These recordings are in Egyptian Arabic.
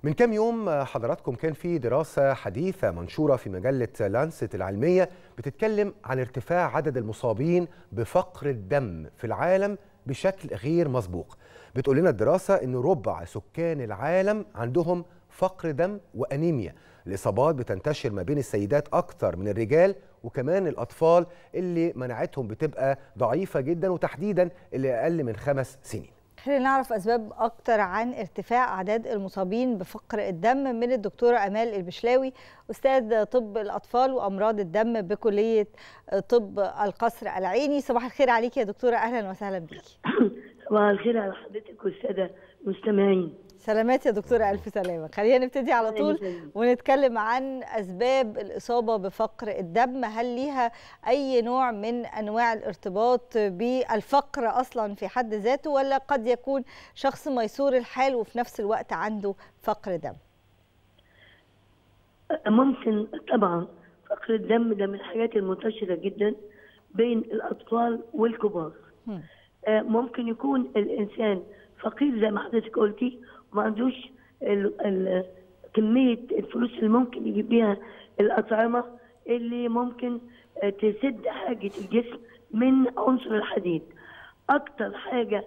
من كام يوم حضراتكم كان في دراسة حديثة منشورة في مجلة لانست العلمية بتتكلم عن ارتفاع عدد المصابين بفقر الدم في العالم بشكل غير مسبوق بتقول لنا الدراسة أن ربع سكان العالم عندهم فقر دم وأنيميا الإصابات بتنتشر ما بين السيدات أكتر من الرجال وكمان الأطفال اللي مناعتهم بتبقى ضعيفة جدا وتحديدا اللي أقل من خمس سنين خلينا نعرف اسباب اكتر عن ارتفاع اعداد المصابين بفقر الدم من الدكتوره امال البشلاوي استاذ طب الاطفال وامراض الدم بكليه طب القصر العيني صباح الخير عليك يا دكتوره اهلا وسهلا بيكي صباح الخير على حضرتك والساده المستمعين سلامات يا دكتوره الف سلامه خلينا نبتدي على طول ونتكلم عن اسباب الاصابه بفقر الدم هل ليها اي نوع من انواع الارتباط بالفقر اصلا في حد ذاته ولا قد يكون شخص ميسور الحال وفي نفس الوقت عنده فقر دم ممكن طبعا فقر الدم ده من الحاجات المنتشره جدا بين الاطفال والكبار ممكن يكون الانسان فقير زي ما حضرتك قلتي وما عندوش ال ال كميه الفلوس اللي ممكن يجيب بيها الاطعمه اللي ممكن تسد حاجه الجسم من عنصر الحديد. اكتر حاجه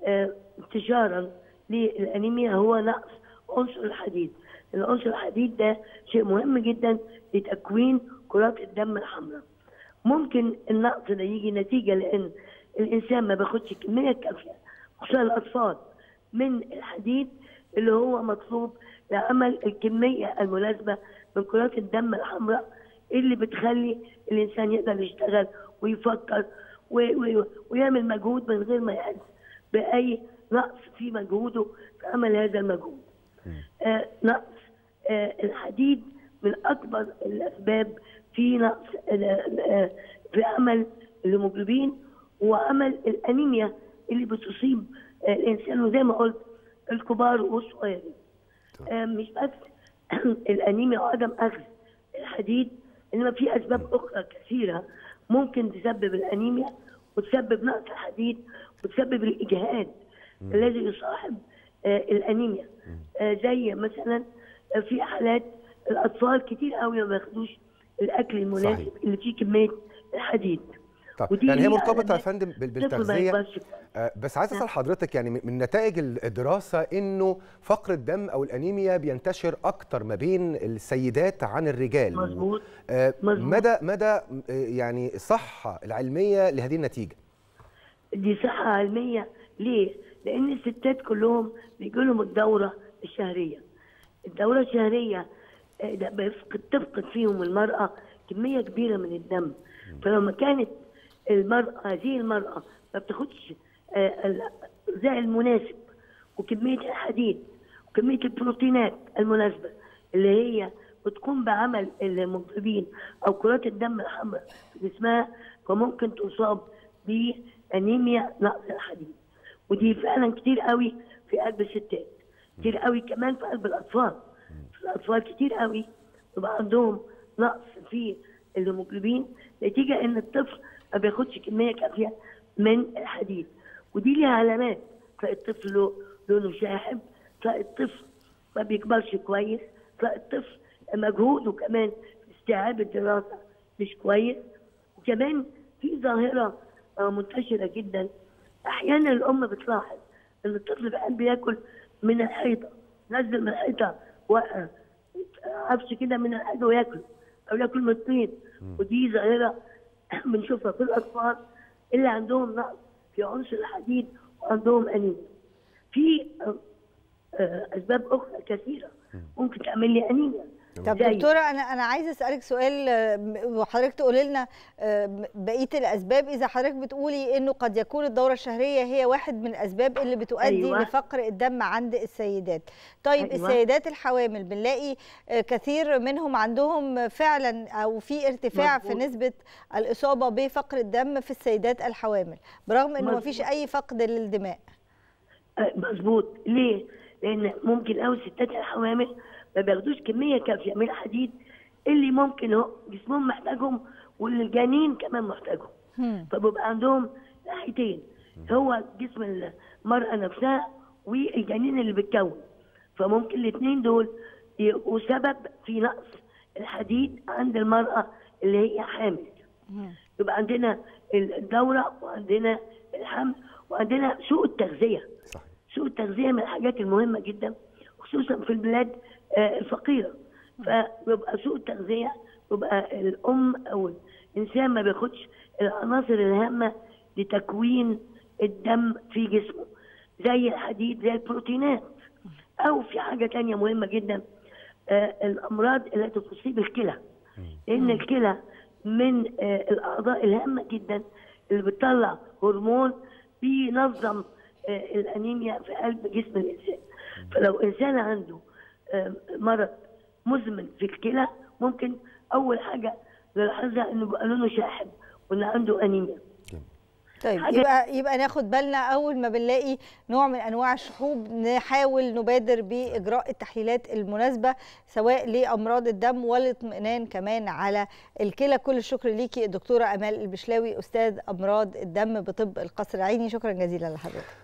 انتشارا للانيميا هو نقص عنصر الحديد. العنصر الحديد ده شيء مهم جدا لتكوين كرات الدم الحمراء. ممكن النقص ده يجي نتيجه لان الانسان ما بياخدش كميه كافيه خصوصا الاطفال من الحديد اللي هو مطلوب لعمل الكميه المناسبه من كرات الدم الحمراء اللي بتخلي الانسان يقدر يشتغل ويفكر ويعمل مجهود من غير ما يحس باي نقص في مجهوده في عمل هذا المجهود. آه نقص آه الحديد من اكبر الاسباب في نقص آه في عمل الهيموجلوبين وعمل الانيميا اللي بتصيب الانسان وزي ما قلت الكبار والصغيرين مش بس الانيميا وعدم اخذ الحديد انما في اسباب اخرى كثيره ممكن تسبب الانيميا وتسبب نقص الحديد وتسبب الاجهاد الذي يصاحب الانيميا زي مثلا في حالات الاطفال كتير قوي ما بياخدوش الاكل المناسب صحيح. اللي فيه كميه الحديد طب يعني هي مرتبطه يا فندم بالتغذيه آه بس عايز اسال حضرتك يعني من نتائج الدراسه انه فقر الدم او الانيميا بينتشر اكتر ما بين السيدات عن الرجال مظبوط آه مدى مدى يعني الصحه العلميه لهذه النتيجه دي صحه علميه ليه لان الستات كلهم بيجي لهم الدوره الشهريه الدوره الشهريه بيفقد تفقد فيهم المراه كميه كبيره من الدم فلما كانت المرأة هذه المرأة ما بتاخدش الغذاء المناسب وكمية الحديد وكمية البروتينات المناسبة اللي هي بتقوم بعمل المنتجين أو كرات الدم الحمراء في جسمها فممكن تصاب بأنيميا نقص الحديد ودي فعلا كتير قوي في قلب الستات كتير قوي كمان في قلب الأطفال الأطفال كتير قوي يبقى عندهم نقص في الهيموجلوبين نتيجة إن الطفل ما بياخدش كميه كافيه من الحديد ودي ليها علامات تلاقي الطفل له لونه شاحب تلاقي الطفل ما بيكبرش كويس تلاقي الطفل مجهوده كمان في استيعاب الدراسه مش كويس وكمان في ظاهره منتشره جدا احيانا الام بتلاحظ ان الطفل بيحب ياكل من الحيطه نزل من الحيطه وقع عفش كده من الحيطه وياكل او ياكل من الطين ودي ظاهره بنشوفها في الاطفال اللي عندهم نقص في عنصر الحديد وعندهم انيميا. في اسباب اخرى كثيره ممكن تعمل لي انيميا. طب دكتوره انا انا عايزه اسالك سؤال وحضرتك تقولي لنا بقيه الاسباب اذا حضرتك بتقولي انه قد يكون الدوره الشهريه هي واحد من الاسباب اللي بتؤدي أيوة. لفقر الدم عند السيدات طيب أيوة. السيدات الحوامل بنلاقي كثير منهم عندهم فعلا او في ارتفاع مزبوط. في نسبه الاصابه بفقر الدم في السيدات الحوامل برغم انه ما فيش اي فقد للدماء مظبوط ليه لان ممكن قوي الستات الحوامل ما بياخدوش كميه كافيه من الحديد اللي ممكن هو جسمهم محتاجهم واللي الجنين كمان محتاجهم فبيبقى عندهم ناحيتين هو جسم المراه نفسها والجنين اللي بيتكون فممكن الاثنين دول يبقوا سبب في نقص الحديد عند المراه اللي هي حامل يبقى عندنا الدوره وعندنا الحمل وعندنا سوء التغذيه صحيح سوء التغذيه من الحاجات المهمه جدا خصوصا في البلاد آه، الفقيره فيبقى سوء التغذيه يبقى الام او الانسان ما بياخدش العناصر الهامه لتكوين الدم في جسمه زي الحديد زي البروتينات او في حاجه تانية مهمه جدا آه، الامراض التي تصيب الكلى لان الكلى من آه، الاعضاء الهامه جدا اللي بتطلع هرمون بينظم آه، الانيميا في قلب جسم الانسان فلو انسان عنده آه، مرض مزمن في الكلى ممكن اول حاجه نلاحظها انه بقى لونه شاحب وان عنده انيميا طيب حاجة- يبقى يبقى ناخد بالنا اول ما بنلاقي نوع من انواع الشحوب نحاول نبادر باجراء التحليلات المناسبه سواء لامراض الدم والاطمئنان كمان على الكلى كل الشكر ليكي الدكتوره امال البشلاوي استاذ امراض الدم بطب القصر العيني شكرا جزيلا لحضرتك